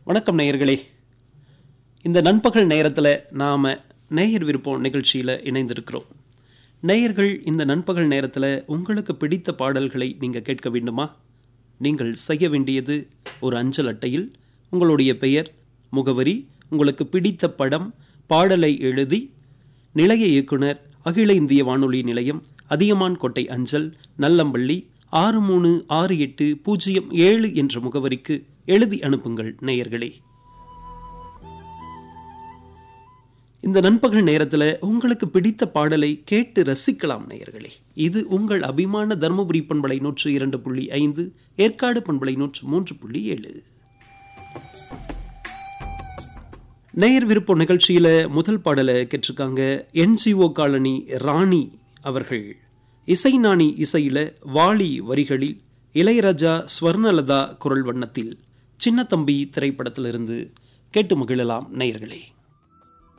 வணக்கம் நேயர்களே இந்த நண்பகல் நேரத்தில் நாம் நேயர் விருப்பம் நிகழ்ச்சியில் இணைந்திருக்கிறோம் நேயர்கள் இந்த நண்பகல் நேரத்தில் உங்களுக்கு பிடித்த பாடல்களை நீங்கள் கேட்க வேண்டுமா நீங்கள் செய்ய வேண்டியது ஒரு அஞ்சல் அட்டையில் உங்களுடைய பெயர் முகவரி உங்களுக்கு பிடித்த படம் பாடலை எழுதி நிலைய இயக்குனர் அகில இந்திய வானொலி நிலையம் அதியமான் கோட்டை அஞ்சல் நல்லம்பள்ளி ஆறு மூணு ஆறு எட்டு பூஜ்ஜியம் ஏழு என்ற முகவரிக்கு எழுதி அனுப்புங்கள் நேயர்களே இந்த நண்பகல் நேரத்தில் உங்களுக்கு பிடித்த பாடலை கேட்டு ரசிக்கலாம் நேயர்களே இது உங்கள் அபிமான தருமபுரி பண்பலை நூற்று இரண்டு புள்ளி ஐந்து ஏற்காடு பண்பலை நூற்று மூன்று புள்ளி ஏழு நேயர் விருப்பம் நிகழ்ச்சியில முதல் பாடலை கேட்டிருக்காங்க என்ஜிஓ காலனி ராணி அவர்கள் இசைநாணி இசையில வாலி வரிகளில் இளையராஜா ஸ்வர்ணலதா குரல் வண்ணத்தில் சின்னத்தம்பி திரைப்படத்திலிருந்து கேட்டு மகிழலாம் நேயர்களே